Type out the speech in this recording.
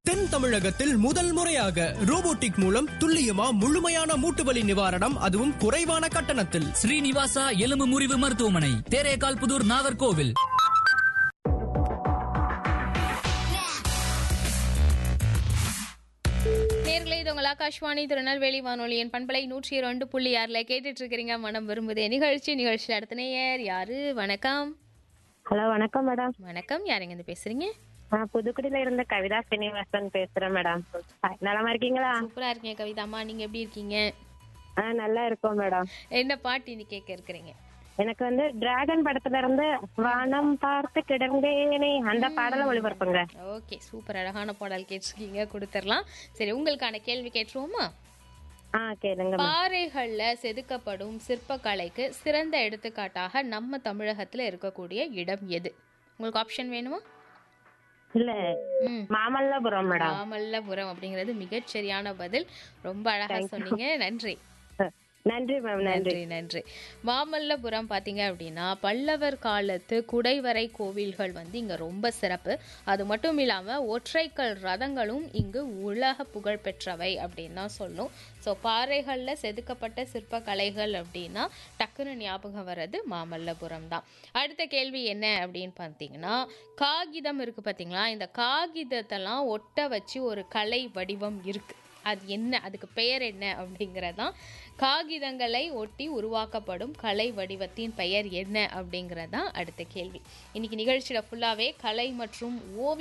தென் தமிழகத்தில் முதல் முறையாக ரோபோட்டிக் மூலம் துல்லியமா முழுமையான மூட்டுவலி நிவாரணம் அதுவும் குறைவான கட்டணத்தில் ஸ்ரீனிவாசா எலும்பு முறிவு மருத்துவமனை தேரேகால் புதூர் நாகர்கோவில் நேர்களே இது உங்கள் ஆகாஷ்வாணி திருநெல்வேலி வானொலியின் பண்பலை நூற்றி இரண்டு புள்ளி ஆறில் கேட்டுட்டு இருக்கிறீங்க மனம் விரும்புதே நிகழ்ச்சி நிகழ்ச்சியில் அடுத்த நேயர் யாரு வணக்கம் ஹலோ வணக்கம் மேடம் வணக்கம் யாருங்க இருந்து பேசுறீங்க நான் புதுக்குடியில இருந்த கவிதா ஸ்ரீனிவாசன் பேசுறேன் மேடம் நலமா இருக்கீங்களா சூப்பரா இருக்கீங்க கவிதாம்மா நீங்க எப்படி இருக்கீங்க ஆ நல்லா இருக்கோம் மேடம் என்ன பாட்டு இன்னைக்கு கேட்க இருக்கிறீங்க எனக்கு வந்து டிராகன் படத்துல இருந்து வானம் பார்த்து கிடந்தேனே அந்த பாடலை ஒளிபரப்புங்க ஓகே சூப்பர் அழகான பாடல் கேட்டிருக்கீங்க கொடுத்துடலாம் சரி உங்களுக்கான கேள்வி கேட்டுருவோமா ஆ கேளுங்க மேம். பாறைகள்ல செதுக்கப்படும் சிற்பக்கலைக்கு சிறந்த எடுத்துக்காட்டாக நம்ம தமிழகத்துல இருக்கக்கூடிய இடம் எது உங்களுக்கு ஆப்ஷன் வேணுமா இல்ல ம் மாமல்லபுரம் மேடம் மாமல்லபுரம் அப்படிங்கிறது மிகச் சரியான பதில் ரொம்ப அழகா சொன்னீங்க நன்றி நன்றி மேம் நன்றி நன்றி நன்றி மாமல்லபுரம் பார்த்தீங்க அப்படின்னா பல்லவர் காலத்து குடைவரை கோவில்கள் வந்து இங்க ரொம்ப சிறப்பு அது மட்டும் இல்லாம ஒற்றைக்கல் ரதங்களும் இங்கு உலக புகழ் பெற்றவை அப்படின்னு தான் சொல்லும் ஸோ பாறைகளில் செதுக்கப்பட்ட சிற்பக்கலைகள் அப்படின்னா டக்குன்னு ஞாபகம் வர்றது மாமல்லபுரம் தான் அடுத்த கேள்வி என்ன அப்படின்னு பார்த்தீங்கன்னா காகிதம் இருக்கு பார்த்தீங்களா இந்த காகிதத்தெல்லாம் ஒட்ட வச்சு ஒரு கலை வடிவம் இருக்கு அது என்ன அதுக்கு பெயர் என்ன அப்படிங்கிறதான் காகிதங்களை ஒட்டி உருவாக்கப்படும் கலை வடிவத்தின் பெயர் என்ன அப்படிங்கிறதான் அடுத்த கேள்வி இன்னைக்கு நிகழ்ச்சியில் ஃபுல்லாகவே கலை மற்றும் ஓவிய